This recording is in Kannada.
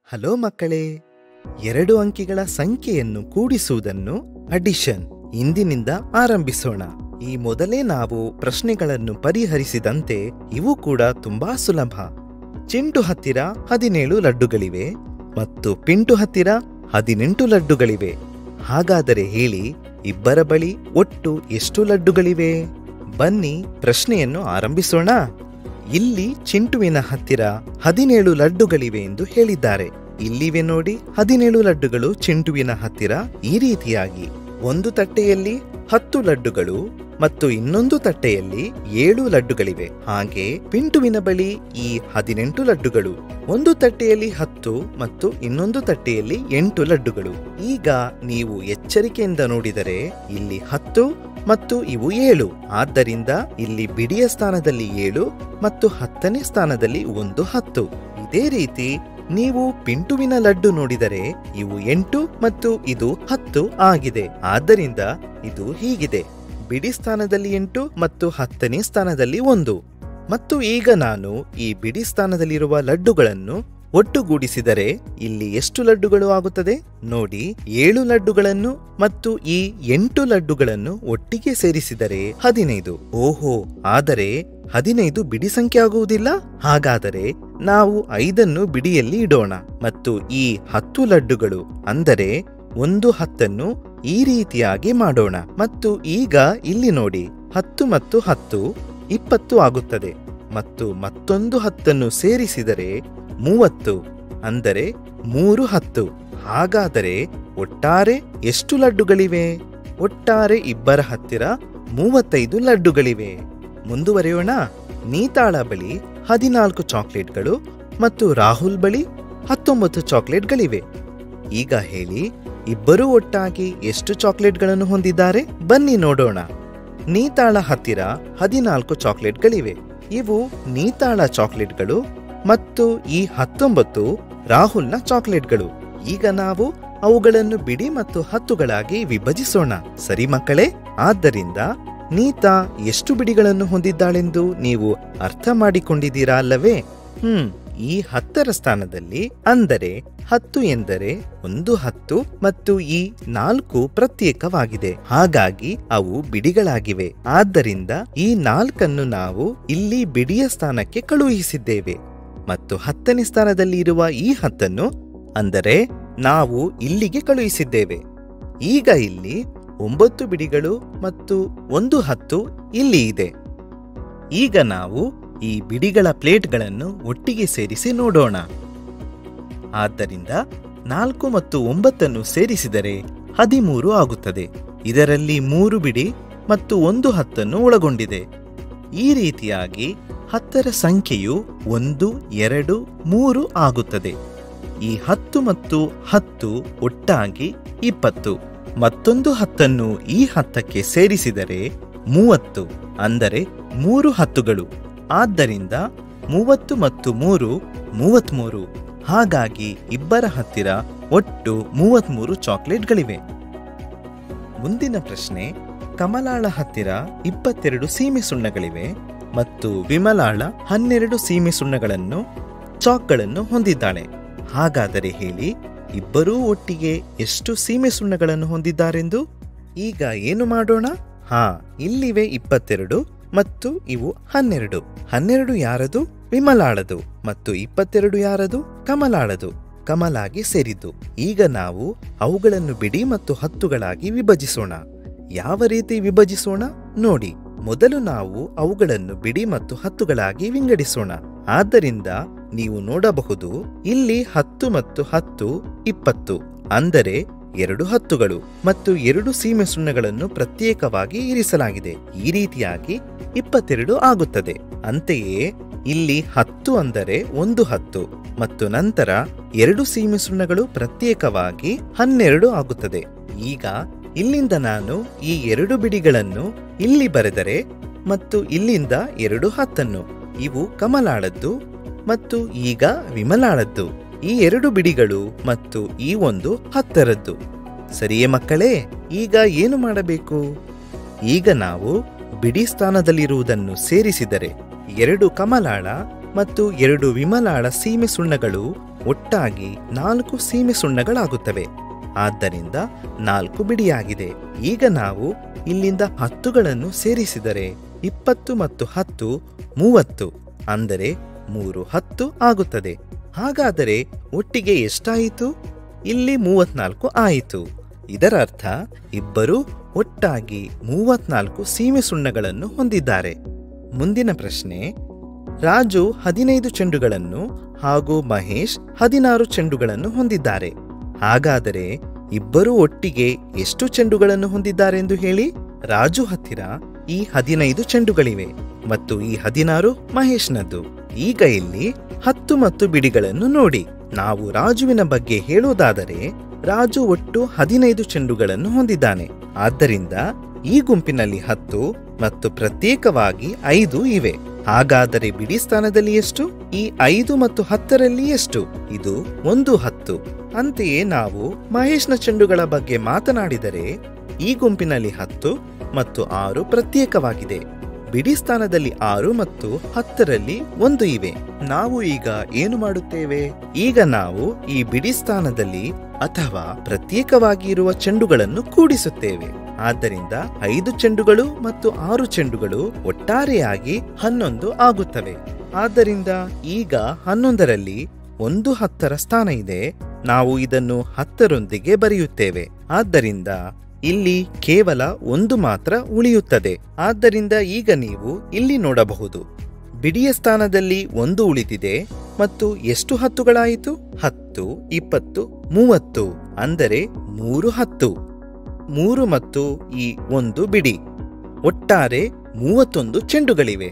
ಹಲೋ ಮಕ್ಕಳೇ ಎರಡು ಅಂಕಿಗಳ ಸಂಖ್ಯೆಯನ್ನು ಕೂಡಿಸುವುದನ್ನು ಅಡಿಷನ್ ಇಂದಿನಿಂದ ಆರಂಭಿಸೋಣ ಈ ಮೊದಲೇ ನಾವು ಪ್ರಶ್ನೆಗಳನ್ನು ಪರಿಹರಿಸಿದಂತೆ ಇವು ಕೂಡ ತುಂಬಾ ಸುಲಭ ಚಿಂಟು ಹತ್ತಿರ ಹದಿನೇಳು ಲಡ್ಡುಗಳಿವೆ ಮತ್ತು ಪಿಂಟು ಹತ್ತಿರ ಹದಿನೆಂಟು ಲಡ್ಡುಗಳಿವೆ ಹಾಗಾದರೆ ಹೇಳಿ ಇಬ್ಬರ ಬಳಿ ಒಟ್ಟು ಎಷ್ಟು ಲಡ್ಡುಗಳಿವೆ ಬನ್ನಿ ಪ್ರಶ್ನೆಯನ್ನು ಆರಂಭಿಸೋಣ ಇಲ್ಲಿ ಚಿಂಟುವಿನ ಹತ್ತಿರ ಹದಿನೇಳು ಲಡ್ಡುಗಳಿವೆ ಎಂದು ಹೇಳಿದ್ದಾರೆ ಇಲ್ಲಿವೆ ನೋಡಿ ಹದಿನೇಳು ಲಡ್ಡುಗಳು ಚಿಂಟುವಿನ ಹತ್ತಿರ ಈ ರೀತಿಯಾಗಿ ಒಂದು ತಟ್ಟೆಯಲ್ಲಿ ಹತ್ತು ಲಡ್ಡುಗಳು ಮತ್ತು ಇನ್ನೊಂದು ತಟ್ಟೆಯಲ್ಲಿ ಏಳು ಲಡ್ಡುಗಳಿವೆ ಹಾಗೆ ಪಿಂಟುವಿನ ಬಳಿ ಈ ಹದಿನೆಂಟು ಲಡ್ಡುಗಳು ಒಂದು ತಟ್ಟೆಯಲ್ಲಿ ಹತ್ತು ಮತ್ತು ಇನ್ನೊಂದು ತಟ್ಟೆಯಲ್ಲಿ ಎಂಟು ಲಡ್ಡುಗಳು ಈಗ ನೀವು ಎಚ್ಚರಿಕೆಯಿಂದ ನೋಡಿದರೆ ಇಲ್ಲಿ ಹತ್ತು ಮತ್ತು ಇವು ಏಳು ಆದ್ದರಿಂದ ಇಲ್ಲಿ ಬಿಡಿಯ ಸ್ಥಾನದಲ್ಲಿ ಏಳು ಮತ್ತು ಹತ್ತನೇ ಸ್ಥಾನದಲ್ಲಿ ಒಂದು ಹತ್ತು ಇದೇ ರೀತಿ ನೀವು ಪಿಂಟುವಿನ ಲಡ್ಡು ನೋಡಿದರೆ ಇವು ಎಂಟು ಮತ್ತು ಇದು ಹತ್ತು ಆಗಿದೆ ಆದ್ದರಿಂದ ಇದು ಹೀಗಿದೆ ಬಿಡಿ ಸ್ಥಾನದಲ್ಲಿ ಎಂಟು ಮತ್ತು ಹತ್ತನೇ ಸ್ಥಾನದಲ್ಲಿ ಒಂದು ಮತ್ತು ಈಗ ನಾನು ಈ ಬಿಡಿ ಸ್ಥಾನದಲ್ಲಿರುವ ಲಡ್ಡುಗಳನ್ನು ಒಟ್ಟುಗೂಡಿಸಿದರೆ ಇಲ್ಲಿ ಎಷ್ಟು ಲಡ್ಡುಗಳು ಆಗುತ್ತದೆ ನೋಡಿ ಏಳು ಲಡ್ಡುಗಳನ್ನು ಮತ್ತು ಈ ಎಂಟು ಲಡ್ಡುಗಳನ್ನು ಒಟ್ಟಿಗೆ ಸೇರಿಸಿದರೆ ಹದಿನೈದು ಓಹೋ ಆದರೆ ಹದಿನೈದು ಬಿಡಿ ಸಂಖ್ಯೆ ಆಗುವುದಿಲ್ಲ ಹಾಗಾದರೆ ನಾವು ಐದನ್ನು ಬಿಡಿಯಲ್ಲಿ ಇಡೋಣ ಮತ್ತು ಈ ಹತ್ತು ಲಡ್ಡುಗಳು ಅಂದರೆ ಒಂದು ಹತ್ತನ್ನು ಈ ರೀತಿಯಾಗಿ ಮಾಡೋಣ ಮತ್ತು ಈಗ ಇಲ್ಲಿ ನೋಡಿ ಹತ್ತು ಮತ್ತು ಹತ್ತು ಇಪ್ಪತ್ತು ಆಗುತ್ತದೆ ಮತ್ತು ಮತ್ತೊಂದು ಹತ್ತನ್ನು ಸೇರಿಸಿದರೆ ಮೂವತ್ತು ಅಂದರೆ ಮೂರು ಹತ್ತು ಹಾಗಾದರೆ ಒಟ್ಟಾರೆ ಎಷ್ಟು ಲಡ್ಡುಗಳಿವೆ ಒಟ್ಟಾರೆ ಇಬ್ಬರ ಹತ್ತಿರ ಮೂವತ್ತೈದು ಲಡ್ಡುಗಳಿವೆ ಮುಂದುವರೆಯೋಣ ನೀತಾಳ ಬಳಿ ಹದಿನಾಲ್ಕು ಚಾಕ್ಲೇಟ್ಗಳು ಮತ್ತು ರಾಹುಲ್ ಬಳಿ ಹತ್ತೊಂಬತ್ತು ಚಾಕ್ಲೇಟ್ಗಳಿವೆ ಈಗ ಹೇಳಿ ಇಬ್ಬರೂ ಒಟ್ಟಾಗಿ ಎಷ್ಟು ಚಾಕ್ಲೇಟ್ಗಳನ್ನು ಹೊಂದಿದ್ದಾರೆ ಬನ್ನಿ ನೋಡೋಣ ನೀತಾಳ ಹತ್ತಿರ ಹದಿನಾಲ್ಕು ಚಾಕ್ಲೇಟ್ಗಳಿವೆ ಇವು ನೀತಾಳ ಚಾಕ್ಲೇಟ್ಗಳು ಮತ್ತು ಈ ಹತ್ತೊಂಬತ್ತು ರಾಹುಲ್ನ ಚಾಕ್ಲೇಟ್ಗಳು ಈಗ ನಾವು ಅವುಗಳನ್ನು ಬಿಡಿ ಮತ್ತು ಹತ್ತುಗಳಾಗಿ ವಿಭಜಿಸೋಣ ಸರಿ ಮಕ್ಕಳೇ ಆದ್ದರಿಂದ ನೀತಾ ಎಷ್ಟು ಬಿಡಿಗಳನ್ನು ಹೊಂದಿದ್ದಾಳೆಂದು ನೀವು ಅರ್ಥ ಮಾಡಿಕೊಂಡಿದ್ದೀರಾ ಅಲ್ಲವೇ ಹ್ಮ್ ಈ ಹತ್ತರ ಸ್ಥಾನದಲ್ಲಿ ಅಂದರೆ ಹತ್ತು ಎಂದರೆ ಒಂದು ಹತ್ತು ಮತ್ತು ಈ ನಾಲ್ಕು ಪ್ರತ್ಯೇಕವಾಗಿದೆ ಹಾಗಾಗಿ ಅವು ಬಿಡಿಗಳಾಗಿವೆ ಆದ್ದರಿಂದ ಈ ನಾಲ್ಕನ್ನು ನಾವು ಇಲ್ಲಿ ಬಿಡಿಯ ಸ್ಥಾನಕ್ಕೆ ಕಳುಹಿಸಿದ್ದೇವೆ ಮತ್ತು ಹತ್ತನೇ ಸ್ಥಾನದಲ್ಲಿ ಇರುವ ಈ ಹತ್ತನ್ನು ಅಂದರೆ ನಾವು ಇಲ್ಲಿಗೆ ಕಳುಹಿಸಿದ್ದೇವೆ ಈಗ ಇಲ್ಲಿ ಒಂಬತ್ತು ಬಿಡಿಗಳು ಮತ್ತು ಒಂದು ಹತ್ತು ಇಲ್ಲಿ ಇದೆ ಈಗ ನಾವು ಈ ಬಿಡಿಗಳ ಪ್ಲೇಟ್ಗಳನ್ನು ಒಟ್ಟಿಗೆ ಸೇರಿಸಿ ನೋಡೋಣ ಆದ್ದರಿಂದ ನಾಲ್ಕು ಮತ್ತು ಒಂಬತ್ತನ್ನು ಸೇರಿಸಿದರೆ ಹದಿಮೂರು ಆಗುತ್ತದೆ ಇದರಲ್ಲಿ ಮೂರು ಬಿಡಿ ಮತ್ತು ಒಂದು ಹತ್ತನ್ನು ಒಳಗೊಂಡಿದೆ ಈ ರೀತಿಯಾಗಿ ಹತ್ತರ ಸಂಖ್ಯೆಯು ಒಂದು ಎರಡು ಮೂರು ಆಗುತ್ತದೆ ಈ ಹತ್ತು ಮತ್ತು ಹತ್ತು ಒಟ್ಟಾಗಿ ಇಪ್ಪತ್ತು ಮತ್ತೊಂದು ಹತ್ತನ್ನು ಈ ಹತ್ತಕ್ಕೆ ಸೇರಿಸಿದರೆ ಮೂವತ್ತು ಅಂದರೆ ಮೂರು ಹತ್ತುಗಳು ಆದ್ದರಿಂದ ಮೂವತ್ತು ಮತ್ತು ಮೂರು ಮೂವತ್ಮೂರು ಹಾಗಾಗಿ ಇಬ್ಬರ ಹತ್ತಿರ ಒಟ್ಟು ಮೂವತ್ಮೂರು ಚಾಕ್ಲೇಟ್ಗಳಿವೆ ಮುಂದಿನ ಪ್ರಶ್ನೆ ಕಮಲಾಳ ಹತ್ತಿರ ಇಪ್ಪತ್ತೆರಡು ಸೀಮೆ ಸುಣ್ಣಗಳಿವೆ ಮತ್ತು ವಿಮಲಾಳ ಹನ್ನೆರಡು ಸೀಮೆ ಸುಣ್ಣಗಳನ್ನು ಚಾಕ್ಗಳನ್ನು ಹೊಂದಿದ್ದಾಳೆ ಹಾಗಾದರೆ ಹೇಳಿ ಇಬ್ಬರೂ ಒಟ್ಟಿಗೆ ಎಷ್ಟು ಸೀಮೆ ಸುಣ್ಣಗಳನ್ನು ಹೊಂದಿದ್ದಾರೆಂದು ಈಗ ಏನು ಮಾಡೋಣ ಹಾ ಇಲ್ಲಿವೆ ಇಪ್ಪತ್ತೆರಡು ಮತ್ತು ಇವು ಹನ್ನೆರಡು ಹನ್ನೆರಡು ಯಾರದು ವಿಮಲಾಳದು ಮತ್ತು ಇಪ್ಪತ್ತೆರಡು ಯಾರದು ಕಮಲಾಳದು ಕಮಲಾಗಿ ಸೇರಿದ್ದು ಈಗ ನಾವು ಅವುಗಳನ್ನು ಬಿಡಿ ಮತ್ತು ಹತ್ತುಗಳಾಗಿ ವಿಭಜಿಸೋಣ ಯಾವ ರೀತಿ ವಿಭಜಿಸೋಣ ನೋಡಿ ಮೊದಲು ನಾವು ಅವುಗಳನ್ನು ಬಿಡಿ ಮತ್ತು ಹತ್ತುಗಳಾಗಿ ವಿಂಗಡಿಸೋಣ ಆದ್ದರಿಂದ ನೀವು ನೋಡಬಹುದು ಇಲ್ಲಿ ಹತ್ತು ಮತ್ತು ಹತ್ತು ಇಪ್ಪತ್ತು ಅಂದರೆ ಎರಡು ಹತ್ತುಗಳು ಮತ್ತು ಎರಡು ಸೀಮೆ ಸುಣ್ಣಗಳನ್ನು ಪ್ರತ್ಯೇಕವಾಗಿ ಇರಿಸಲಾಗಿದೆ ಈ ರೀತಿಯಾಗಿ ಇಪ್ಪತ್ತೆರಡು ಆಗುತ್ತದೆ ಅಂತೆಯೇ ಇಲ್ಲಿ ಹತ್ತು ಅಂದರೆ ಒಂದು ಹತ್ತು ಮತ್ತು ನಂತರ ಎರಡು ಸೀಮೆ ಸುಣ್ಣಗಳು ಪ್ರತ್ಯೇಕವಾಗಿ ಹನ್ನೆರಡು ಆಗುತ್ತದೆ ಈಗ ಇಲ್ಲಿಂದ ನಾನು ಈ ಎರಡು ಬಿಡಿಗಳನ್ನು ಇಲ್ಲಿ ಬರೆದರೆ ಮತ್ತು ಇಲ್ಲಿಂದ ಎರಡು ಹತ್ತನ್ನು ಇವು ಕಮಲಾಳದ್ದು ಮತ್ತು ಈಗ ವಿಮಲಾಳದ್ದು ಈ ಎರಡು ಬಿಡಿಗಳು ಮತ್ತು ಈ ಒಂದು ಹತ್ತರದ್ದು ಸರಿಯೇ ಮಕ್ಕಳೇ ಈಗ ಏನು ಮಾಡಬೇಕು ಈಗ ನಾವು ಬಿಡಿ ಸ್ಥಾನದಲ್ಲಿರುವುದನ್ನು ಸೇರಿಸಿದರೆ ಎರಡು ಕಮಲಾಳ ಮತ್ತು ಎರಡು ವಿಮಲಾಳ ಸೀಮೆ ಸುಣ್ಣಗಳು ಒಟ್ಟಾಗಿ ನಾಲ್ಕು ಸೀಮೆ ಸುಣ್ಣಗಳಾಗುತ್ತವೆ ಆದ್ದರಿಂದ ನಾಲ್ಕು ಬಿಡಿಯಾಗಿದೆ ಈಗ ನಾವು ಇಲ್ಲಿಂದ ಹತ್ತುಗಳನ್ನು ಸೇರಿಸಿದರೆ ಇಪ್ಪತ್ತು ಮತ್ತು ಹತ್ತು ಮೂವತ್ತು ಅಂದರೆ ಮೂರು ಹತ್ತು ಆಗುತ್ತದೆ ಹಾಗಾದರೆ ಒಟ್ಟಿಗೆ ಎಷ್ಟಾಯಿತು ಇಲ್ಲಿ ಮೂವತ್ನಾಲ್ಕು ಆಯಿತು ಇದರ ಅರ್ಥ ಇಬ್ಬರೂ ಒಟ್ಟಾಗಿ ಮೂವತ್ನಾಲ್ಕು ಸೀಮೆ ಸುಣ್ಣಗಳನ್ನು ಹೊಂದಿದ್ದಾರೆ ಮುಂದಿನ ಪ್ರಶ್ನೆ ರಾಜು ಹದಿನೈದು ಚೆಂಡುಗಳನ್ನು ಹಾಗೂ ಮಹೇಶ್ ಹದಿನಾರು ಚೆಂಡುಗಳನ್ನು ಹೊಂದಿದ್ದಾರೆ ಹಾಗಾದರೆ ಇಬ್ಬರೂ ಒಟ್ಟಿಗೆ ಎಷ್ಟು ಚೆಂಡುಗಳನ್ನು ಹೊಂದಿದ್ದಾರೆಂದು ಹೇಳಿ ರಾಜು ಹತ್ತಿರ ಈ ಹದಿನೈದು ಚೆಂಡುಗಳಿವೆ ಮತ್ತು ಈ ಹದಿನಾರು ಮಹೇಶ್ನದ್ದು ಈಗ ಇಲ್ಲಿ ಹತ್ತು ಮತ್ತು ಬಿಡಿಗಳನ್ನು ನೋಡಿ ನಾವು ರಾಜುವಿನ ಬಗ್ಗೆ ಹೇಳುವುದಾದರೆ ರಾಜು ಒಟ್ಟು ಹದಿನೈದು ಚೆಂಡುಗಳನ್ನು ಹೊಂದಿದ್ದಾನೆ ಆದ್ದರಿಂದ ಈ ಗುಂಪಿನಲ್ಲಿ ಹತ್ತು ಮತ್ತು ಪ್ರತ್ಯೇಕವಾಗಿ ಐದು ಇವೆ ಹಾಗಾದರೆ ಬಿಡಿ ಸ್ಥಾನದಲ್ಲಿ ಎಷ್ಟು ಈ ಐದು ಮತ್ತು ಹತ್ತರಲ್ಲಿ ಎಷ್ಟು ಇದು ಒಂದು ಹತ್ತು ಅಂತೆಯೇ ನಾವು ಮಹೇಶ್ನ ಚೆಂಡುಗಳ ಬಗ್ಗೆ ಮಾತನಾಡಿದರೆ ಈ ಗುಂಪಿನಲ್ಲಿ ಹತ್ತು ಮತ್ತು ಆರು ಪ್ರತ್ಯೇಕವಾಗಿದೆ ಬಿಡಿ ಸ್ಥಾನದಲ್ಲಿ ಆರು ಮತ್ತು ಹತ್ತರಲ್ಲಿ ಒಂದು ಇವೆ ನಾವು ಈಗ ಏನು ಮಾಡುತ್ತೇವೆ ಈಗ ನಾವು ಈ ಬಿಡಿ ಸ್ಥಾನದಲ್ಲಿ ಅಥವಾ ಪ್ರತ್ಯೇಕವಾಗಿ ಇರುವ ಚೆಂಡುಗಳನ್ನು ಕೂಡಿಸುತ್ತೇವೆ ಆದ್ದರಿಂದ ಐದು ಚೆಂಡುಗಳು ಮತ್ತು ಆರು ಚೆಂಡುಗಳು ಒಟ್ಟಾರೆಯಾಗಿ ಹನ್ನೊಂದು ಆಗುತ್ತವೆ ಆದ್ದರಿಂದ ಈಗ ಹನ್ನೊಂದರಲ್ಲಿ ಒಂದು ಹತ್ತರ ಸ್ಥಾನ ಇದೆ ನಾವು ಇದನ್ನು ಹತ್ತರೊಂದಿಗೆ ಬರೆಯುತ್ತೇವೆ ಆದ್ದರಿಂದ ಇಲ್ಲಿ ಕೇವಲ ಒಂದು ಮಾತ್ರ ಉಳಿಯುತ್ತದೆ ಆದ್ದರಿಂದ ಈಗ ನೀವು ಇಲ್ಲಿ ನೋಡಬಹುದು ಬಿಡಿಯ ಸ್ಥಾನದಲ್ಲಿ ಒಂದು ಉಳಿದಿದೆ ಮತ್ತು ಎಷ್ಟು ಹತ್ತುಗಳಾಯಿತು ಹತ್ತು ಇಪ್ಪತ್ತು ಮೂವತ್ತು ಅಂದರೆ ಮೂರು ಹತ್ತು ಮೂರು ಮತ್ತು ಈ ಒಂದು ಬಿಡಿ ಒಟ್ಟಾರೆ ಮೂವತ್ತೊಂದು ಚೆಂಡುಗಳಿವೆ